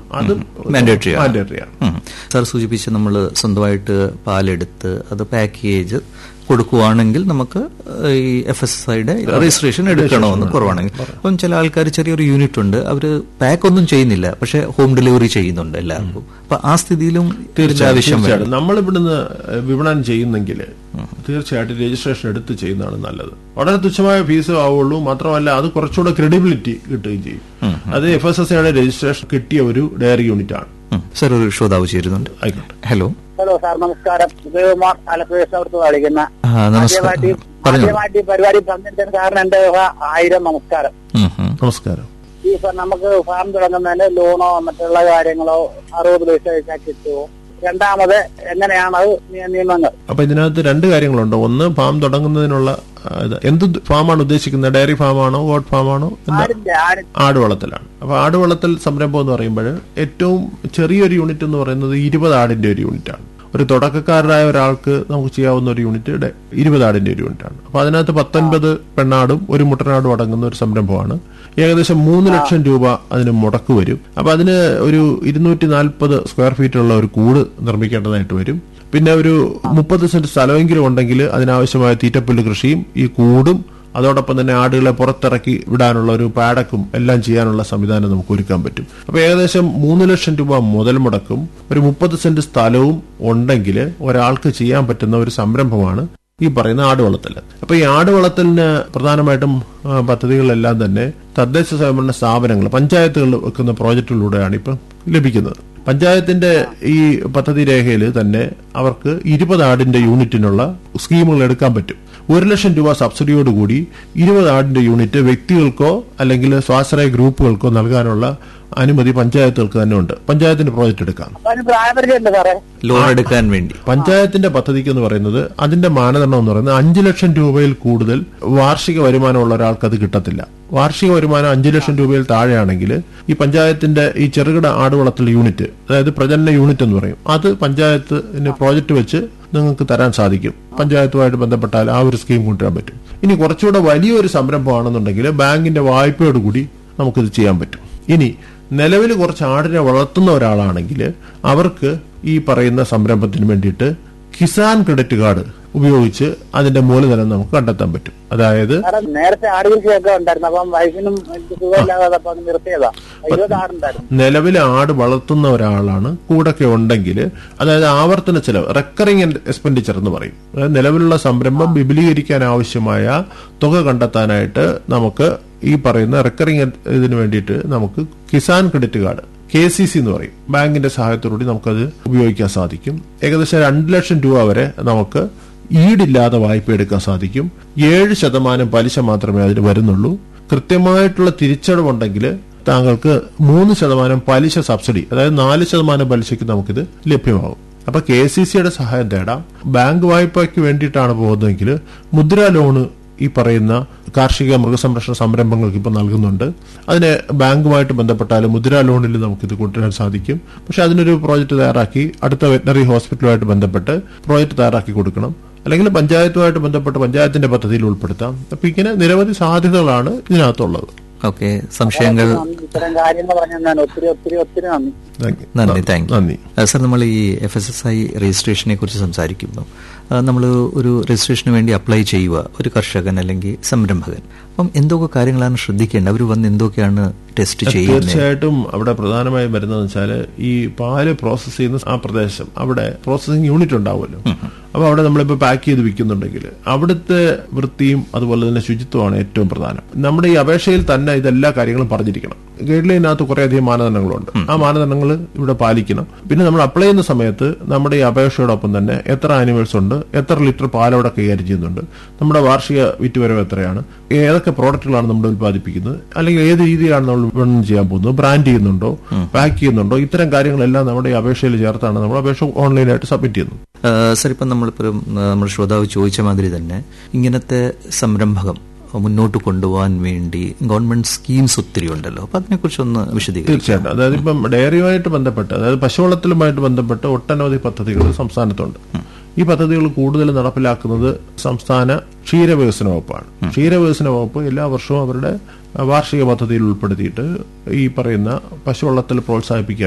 അത് Mandatory ആണ്. Mandatory ആണ് ഉം. സാർ സൂചിപ്പിച്ച നമ്മൾ സ്വന്തമായിട്ട് പാലെടുത്ത് അത് പാക്കേജ് കൊടുക്കുവാണെങ്കിൽ നമുക്ക് ഈ എഫ് എസ് എസ് ഐയുടെ രജിസ്ട്രേഷൻ എടുക്കണമെന്ന് കുറവാണെങ്കിൽ അപ്പം ചില ആൾക്കാർ ചെറിയൊരു യൂണിറ്റ് ഉണ്ട് അവർ പാക്ക് ഒന്നും ചെയ്യുന്നില്ല പക്ഷെ ഹോം ഡെലിവറി ചെയ്യുന്നുണ്ട് എല്ലാവർക്കും അപ്പൊ ആ സ്ഥിതിയിലും ഇതിന്റെ ആവശ്യം വേണം തീർച്ചയായിട്ടും നമ്മൾ ഇവിടുന്ന് വിപണനം ചെയ്യുന്നെങ്കിൽ തീർച്ചയായിട്ടും രജിസ്ട്രേഷൻ എടുത്ത് ചെയ്യുന്നതാണ് നല്ലത് വളരെ തുച്ഛമായ ഫീസ് ആവുള്ളൂ മാത്രമല്ല അത് കുറച്ചുകൂടെ ക്രെഡിബിലിറ്റി കിട്ടുകയും ചെയ്യും അത് എഫ് എസ് എസ് ഐയുടെ രജിസ്ട്രേഷൻ കിട്ടിയ ഒരു ഡയറി യൂണിറ്റ് ആണ് ഉം. സാർ ഒരു ശ്രോതാവ് ചേരുന്നുണ്ട് ആയിക്കോട്ടെ ഹലോ ഹലോ സാർ നമസ്കാരം ഉദയകുമാർ ആലപ്പുഴത്ത് കളിക്കുന്ന ആ, നമസ്കാരം. ആദ്യമായിട്ട് ഈ- പറഞ്ഞോളൂ. ആദ്യമായിട്ട് ഈ പരിപാടി പങ്കെടുത്തതിന് കാരണം എന്റെ വക ആയിരം നമസ്കാരം ഉം, ഉം. നമസ്കാരം ഈ സാർ നമുക്ക് ഫാം തുടങ്ങുന്നതിന് ലോണോ മറ്റുള്ള കാര്യങ്ങളോ അറുപത് പൈസ വെച്ചാൽ കിട്ടുമോ രണ്ടാമത് എങ്ങനെയാണ് അത് നിയ- നിയമങ്ങൾ അപ്പൊ ഇതിനകത്ത് രണ്ട് കാര്യങ്ങളുണ്ട് ഒന്ന് ഫാം തുടങ്ങുന്നതിനുള്ള ആ, ഇത് എന്ത് ഫാമാണ് ഉദ്ദേശിക്കുന്നത് ഡയറി ഫാമാണോ ഗോഡ് ഫാമാണോ എന്താ ആടിന്റെ ആടി ആട് വളർത്തലാണ് അപ്പൊ ആട് വളർത്തൽ സംരംഭം എന്ന് പറയുമ്പോൾ ഏറ്റവും ചെറിയൊരു യൂണിറ്റ് എന്ന് പറയുന്നത് ഇരുപത് ആടിന്റെ ഒരു യൂണിറ്റ് ആണ് ഒരു തുടക്കക്കാരനായ ഒരാൾക്ക് നമുക്ക് ചെയ്യാവുന്ന ഒരു യൂണിറ്റ് ഡെ- ഇരുപത് ആടിന്റെ ഒരു യൂണിറ്റ് ആണ് അപ്പൊ അതിനകത്ത് പത്തൊൻപത് പെണ്ണാടും ഒരു മുട്ടനാടും അടങ്ങുന്ന ഒരു സംരംഭമാണ് ഏകദേശം മൂന്ന് ലക്ഷം രൂപ അതിന് മുടക്ക് വരും അപ്പൊ അതിന് ഒരു ഇരുന്നൂറ്റി നാൽപ്പത് സ്ക്വയർ ഫീറ്റുള്ള ഒരു കൂട് നിർമ്മിക്കേണ്ടതായിട്ട് വരും പിന്നെ ഒരു മുപ്പത് സെന്റ് സ്ഥലമെങ്കിലും ഉണ്ടെങ്കിൽ അതിനാവശ്യമായ തീറ്റപ്പുല്ല് കൃഷിയും ഈ കൂടും അതോടൊപ്പം തന്നെ ആടുകളെ പുറത്തിറക്കി വിടാനുള്ള ഒരു പാടക്കും എല്ലാം ചെയ്യാനുള്ള സംവിധാനം നമുക്ക് ഒരുക്കാൻ പറ്റും അപ്പൊ ഏകദേശം മൂന്ന് ലക്ഷം രൂപ മുതൽ മുടക്കും ഒരു മുപ്പത് സെന്റ് സ്ഥലവും ഉണ്ടെങ്കിൽ ഒരാൾക്ക് ചെയ്യാൻ പറ്റുന്ന ഒരു സംരംഭമാണ് ഈ പറയുന്ന ആട് വളർത്തൽ അപ്പൊ ഈ ആട് വളർത്തലിന് പ്രധാനമായിട്ടും ആ, പദ്ധതികളെല്ലാം തന്നെ തദ്ദേശ സ്വയംഭരണ സ്ഥാപനങ്ങൾ പഞ്ചായത്തുകൾ വെക്കുന്ന പ്രോജക്റ്റുകളിലൂടെയാണ് ഇപ്പം ലഭിക്കുന്നത് പഞ്ചായത്തിന്റെ ഈ പദ്ധതി രേഖയിൽ തന്നെ അവർക്ക് ഇരുപത് ആടിന്റെ യൂണിറ്റിനുള്ള സ്കീമുകൾ എടുക്കാൻ പറ്റും ഒരു ലക്ഷം രൂപ സബ്സിഡിയോടുകൂടി ഇരുപത് ആടിന്റെ യൂണിറ്റ് വ്യക്തികൾക്കോ അല്ലെങ്കിൽ സ്വാശ്രയ ഗ്രൂപ്പുകൾക്കോ നൽകാനുള്ള അനുമതി പഞ്ചായത്തുകൾക്ക് തന്നെ ഉണ്ട് പഞ്ചായത്തിന് പ്രോജക്റ്റ് എടുക്കാം അപ്പൊ അതിന് പ്രായപരിധി ഉണ്ട് സാറേ ലോൺ എടുക്കാൻ വേണ്ടി പഞ്ചായത്തിന്റെ പദ്ധതിക്ക് എന്ന് പറയുന്നത് അതിന്റെ മാനദണ്ഡം എന്ന് പറയുന്നത് അഞ്ചു ലക്ഷം രൂപയിൽ കൂടുതൽ വാർഷിക വരുമാനമുള്ള ഒരാൾക്ക് അത് കിട്ടത്തില്ല വാർഷിക വരുമാനം അഞ്ചു ലക്ഷം രൂപയിൽ താഴെയാണെങ്കിൽ ഈ പഞ്ചായത്തിന്റെ ഈ ചെറുകിട ആടുവളർത്തൽ യൂണിറ്റ് അതായത് പ്രജനന യൂണിറ്റ് എന്ന് പറയും അത് പഞ്ചായത്തിന് പ്രോജക്റ്റ് വെച്ച് നിങ്ങൾക്ക് തരാൻ സാധിക്കും പഞ്ചായത്തുമായിട്ട് ബന്ധപ്പെട്ടാൽ ആ ഒരു സ്കീം കൊണ്ടുവരാൻ പറ്റും ഇനി കുറച്ചുകൂടെ വലിയൊരു സംരംഭമാണെന്നുണ്ടെങ്കിൽ ബാങ്കിന്റെ വായ്പയോടുകൂടി നമുക്കിത് ചെയ്യാൻ പറ്റും ഇനി നിലവിൽ കുറച്ച് ആടിനെ വളർത്തുന്ന ഒരാളാണെങ്കിൽ അവർക്ക് ഈ പറയുന്ന സംരംഭത്തിന് വേണ്ടിയിട്ട് കിസാൻ ക്രെഡിറ്റ് കാർഡ് ഉപയോഗിച്ച് അതിന്റെ മൂലധനം നമുക്ക് കണ്ടെത്താൻ പറ്റും അതായത് സാറേ നേരത്തെ ആട് കൃഷിയൊക്കെ ഉണ്ടായിരുന്നു അപ്പം വൈഫിനും എനിക്ക് സുഖമില്ലാതെ അപ്പൊ അത് നിർത്തിയതാ ഇരുപത് ആടുണ്ടായിരുന്നു നിലവിൽ ആട് വളർത്തുന്ന ഒരാളാണ് കൂടൊക്കെ ഉണ്ടെങ്കിൽ അതായത് ആവർത്തന ചെലവ് റെക്കറിംഗ് എക്സ്പെൻഡിച്ചർ എന്ന് പറയും അതായത് നിലവിലുള്ള സംരംഭം വിപുലീകരിക്കാൻ ആവശ്യമായ തുക കണ്ടെത്താനായിട്ട് നമുക്ക് ഈ പറയുന്ന റെക്കറിംഗ് ഇതിന് വേണ്ടിയിട്ട് നമുക്ക് Kisan credit card K C C എന്ന് പറയും ബാങ്കിന്റെ സഹായത്തോടുകൂടി നമുക്കത് ഉപയോഗിക്കാൻ സാധിക്കും ഏകദേശം രണ്ട് ലക്ഷം രൂപ വരെ നമുക്ക് ഈടില്ലാതെ വായ്പ എടുക്കാൻ സാധിക്കും ഏഴ് ശതമാനം പലിശ മാത്രമേ അതിന് വരുന്നുള്ളൂ കൃത്യമായിട്ടുള്ള തിരിച്ചടവുണ്ടെങ്കിൽ താങ്കൾക്ക് മൂന്ന് ശതമാനം പലിശ സബ്സിഡി അതായത് നാല് ശതമാനം പലിശയ്ക്ക് നമുക്കിത് ലഭ്യമാകും അപ്പൊ കെ സി സിയുടെ സഹായം തേടാം ബാങ്ക് വായ്പയ്ക്ക് വേണ്ടിയിട്ടാണ് പോകുന്നതെങ്കിൽ മുദ്രാ ലോണ് ഈ പറയുന്ന കാർഷിക മൃഗസംരക്ഷണ സംരംഭങ്ങൾക്ക് ഇപ്പൊ നൽകുന്നുണ്ട് അതിന് ബാങ്കുമായിട്ട് ബന്ധപ്പെട്ടാലും മുദ്രാ ലോണിൽ നമുക്കിത് കൊണ്ടുവരാൻ സാധിക്കും പക്ഷെ അതിനൊരു പ്രോജക്റ്റ് തയ്യാറാക്കി അടുത്ത വെറ്റനറി ഹോസ്പിറ്റലുമായിട്ട് ബന്ധപ്പെട്ട് പ്രോജക്റ്റ് തയ്യാറാക്കി കൊടുക്കണം അല്ലെങ്കിൽ പഞ്ചായത്തുമായിട്ട് ബന്ധപ്പെട്ട് പഞ്ചായത്തിന്റെ പദ്ധതിയിൽ ഉൾപ്പെടുത്താം അപ്പൊ ഇങ്ങനെ നിരവധി സാധ്യതകളാണ് ഇതിനകത്തുള്ളത് ഓക്കെ സംശയങ്ങൾ നന്ദി. ഇത്തരം കാര്യങ്ങൾ പറഞ്ഞാൽ ഞാൻ ഒത്തിരി ഒത്തിരി ഒത്തിരി നന്ദി Thank you. നന്ദി താങ്ക് യു നന്ദി സർ നമ്മൾ ഈ എഫ് എസ് എസ് ഐ രജിസ്ട്രേഷനെ കുറിച്ച് സംസാരിക്കുമ്പോൾ നമ്മൾ ഒരു രജിസ്ട്രേഷന് വേണ്ടി അപ്ലൈ ചെയ്യുക ഒരു കർഷകൻ അല്ലെങ്കിൽ സംരംഭകൻ അപ്പം എന്തൊക്കെ കാര്യങ്ങളാണ് ശ്രദ്ധിക്കേണ്ടത് അവർ വന്ന് എന്തൊക്കെയാണ് ടെസ്റ്റ് ചെയ്യുന്നത് തീർച്ചയായിട്ടും അവിടെ പ്രധാനമായും വരുന്നതെന്ന് വെച്ചാൽ ഈ പാല് പ്രോസസ് ചെയ്യുന്ന ആ പ്രദേശം അവിടെ പ്രോസസ്സിംഗ് യൂണിറ്റ് ഉണ്ടാവുമല്ലോ അപ്പൊ അവിടെ നമ്മളിപ്പോ പാക്ക് ചെയ്ത് വിൽക്കുന്നുണ്ടെങ്കിൽ അവിടുത്തെ വൃത്തിയും അതുപോലെ തന്നെ ശുചിത്വമാണ് ഏറ്റവും പ്രധാനം നമ്മുടെ ഈ അപേക്ഷയിൽ തന്നെ ഇതെല്ലാ കാര്യങ്ങളും പറഞ്ഞിരിക്കണം ഗൈഡ് ലൈനകത്ത് കുറേയധികം മാനദണ്ഡങ്ങളുണ്ട് ആ മാനദണ്ഡങ്ങൾ ഇവിടെ പാലിക്കണം പിന്നെ നമ്മൾ അപ്ലൈ ചെയ്യുന്ന സമയത്ത് നമ്മുടെ ഈ അപേക്ഷയോടൊപ്പം തന്നെ എത്ര ആനിമൽസ് ഉണ്ട് എത്ര ലിറ്റർ പാൽ അവിടെ കൈകാര്യം ചെയ്യുന്നുണ്ട് നമ്മുടെ വാർഷിക വിറ്റുവരവ് എത്രയാണ് ഏതൊക്കെ പ്രോഡക്റ്റുകളാണ് നമ്മൾ ഉത്പാദിപ്പിക്കുന്നത് അല്ലെങ്കിൽ ഏത് രീതിയിലാണ് നമ്മൾ വിപണനം ചെയ്യാൻ പോകുന്നത് ബ്രാൻഡ് ചെയ്യുന്നുണ്ടോ പാക്ക് ചെയ്യുന്നുണ്ടോ ഇത്തരം കാര്യങ്ങളെല്ലാം നമ്മുടെ ഈ അപേക്ഷയിൽ ചേർത്താണ് നമ്മൾ അപേക്ഷ ഓൺലൈനായിട്ട് സബ്മിറ്റ് ചെയ്യുന്നത് സർ ഇപ്പം നമ്മളിപ്പോഴും നമ്മുടെ ശ്രോതാവ് ചോദിച്ച മാതിരി തന്നെ ഇങ്ങനത്തെ സംരംഭകം മുന്നോട്ട് കൊണ്ടുപോകാൻ വേണ്ടി ഗവൺമെന്റ് സ്കീംസ് ഒത്തിരി ഉണ്ടല്ലോ അപ്പൊ അതിനെക്കുറിച്ച് ഒന്ന് വിശദീകരിക്കും തീർച്ചയായിട്ടും അതായത് ഇപ്പം ഡയറിയുമായിട്ട് ബന്ധപ്പെട്ട് അതായത് പശുവളത്തിലുമായിട്ട് ബന്ധപ്പെട്ട് ഒട്ടനവധി പദ്ധതികൾ സംസ്ഥാനത്തുണ്ട് ഈ പദ്ധതികൾ കൂടുതൽ നടപ്പിലാക്കുന്നത് സംസ്ഥാന ക്ഷീരവികസന വകുപ്പാണ് ക്ഷീരവികസന വകുപ്പ് എല്ലാ വർഷവും അവരുടെ വാർഷിക പദ്ധതിയിൽ ഉൾപ്പെടുത്തിയിട്ട് ഈ പറയുന്ന പശുവളത്തിൽ പ്രോത്സാഹിപ്പിക്കാൻ